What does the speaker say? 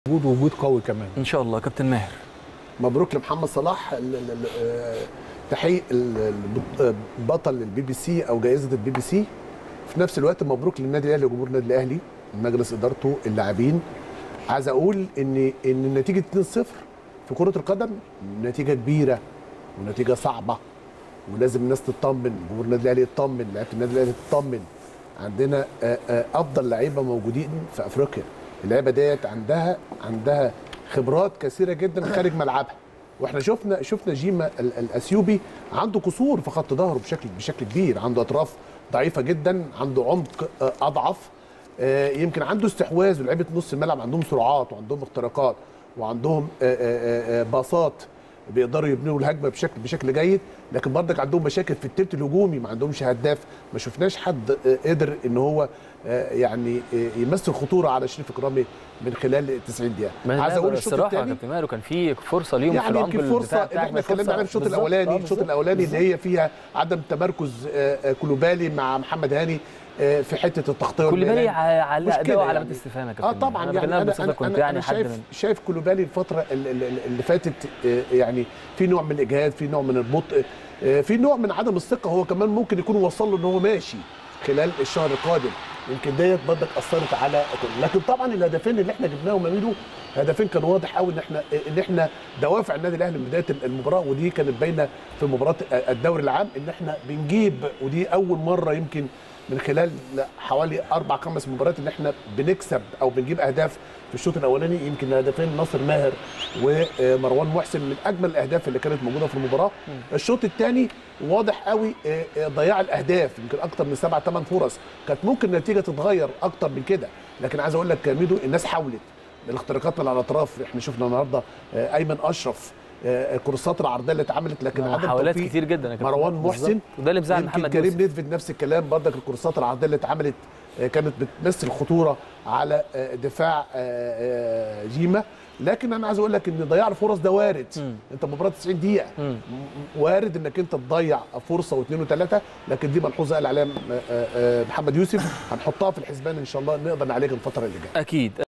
وجود وجود قوي كمان ان شاء الله كابتن ماهر مبروك لمحمد صلاح ال- ال- ال- آه، تحقيق ال- ال- بطل البي بي سي او جائزه البي بي سي في نفس الوقت مبروك للنادي الاهلي وجمهور النادي الاهلي مجلس ادارته اللاعبين عايز اقول ان ان النتيجه 2-0 في كره القدم نتيجه كبيره ونتيجه صعبه ولازم الناس تطمن جمهور النادي الاهلي يطمن لعيبه النادي الاهلي تطمن عندنا آه، آه، افضل لعيبه موجودين في افريقيا اللعيبه ديت عندها عندها خبرات كثيره جدا خارج ملعبها واحنا شفنا شفنا جيما ال- الاثيوبي عنده قصور في خط ظهره بشكل بشكل كبير عنده اطراف ضعيفه جدا عنده عمق آه، اضعف آه، يمكن عنده استحواذ ولاعيبه نص الملعب عندهم سرعات وعندهم اختراقات وعندهم آه، آه، آه، باصات بيقدروا يبنوا الهجمه بشكل بشكل جيد لكن برضك عندهم مشاكل في التلت الهجومي ما عندهمش هداف ما شفناش حد آه، قدر ان هو آه، يعني آه، يمثل خطوره على شريف اكرامي من خلال 90 دقيقه عايز اقول الشوط الصراحه يا الثاني كابتن ماهر وكان في فرصه ليهم في يعني العمق يمكن فرصه الدفاع اللي بتاعك احنا اتكلمنا فرصة- عليها في الشوط بالظبط. الاولاني آه، الشوط بالظبط. الاولاني اللي هي فيها عدم تمركز آه، آه، كلوبالي مع محمد هاني آه، في حته التغطيه كل بالي والإعلان. على مشكلة اداء علامات يعني. استفهام يا اه كابتن طبعا انا يعني بكلمك انا بصفتك انا, كنت أنا, يعني أنا حد شايف من شايف كلوبالي الفتره ال- ال- ال- اللي فاتت آه، يعني في نوع من الاجهاد في نوع من البطء آه، في نوع من عدم الثقه هو كمان ممكن يكون وصل له ان هو ماشي خلال الشهر القادم يمكن ديت برضك اثرت على لكن طبعا الهدفين اللي احنا جبناهم يا ميدو هدفين كان واضح قوي ان احنا ان احنا دوافع النادي الاهلي من بدايه المباراه ودي كانت باينه في مباراه الدوري العام ان احنا بنجيب ودي اول مره يمكن من خلال حوالي اربع خمس مباريات ان احنا بنكسب او بنجيب اهداف في الشوط الاولاني يمكن هدفين ناصر ماهر ومروان محسن من اجمل الاهداف اللي كانت موجوده في المباراه الشوط الثاني واضح قوي آه، آه، ضياع الاهداف يمكن اكتر من سبع ثمان فرص كانت ممكن النتيجه تتغير اكتر من كده لكن عايز اقول لك يا ميدو الناس حاولت الاختراقات من على الاطراف احنا شفنا النهارده آه، ايمن اشرف آه، الكورسات العرضيه اللي اتعملت لكن عدم محاولات توفيق كتير جدا يا كابتن مروان بالظبط. محسن وده اللي مزعل يمكن محمد كريم يوسف نيدفيد نفس الكلام برضك الكورسات العرضيه اللي اتعملت آه، كانت بتمثل خطوره على آه، دفاع آه، آه، جيما لكن انا عايز اقول لك ان ضياع الفرص ده وارد مم. انت مباراه 90 دقيقه مم. م- وارد انك انت تضيع فرصه واثنين وثلاثه لكن دي ملحوظه قال عليها م- آه، آه، محمد يوسف هنحطها في الحسبان ان شاء الله نقدر نعالجها الفتره اللي جايه اكيد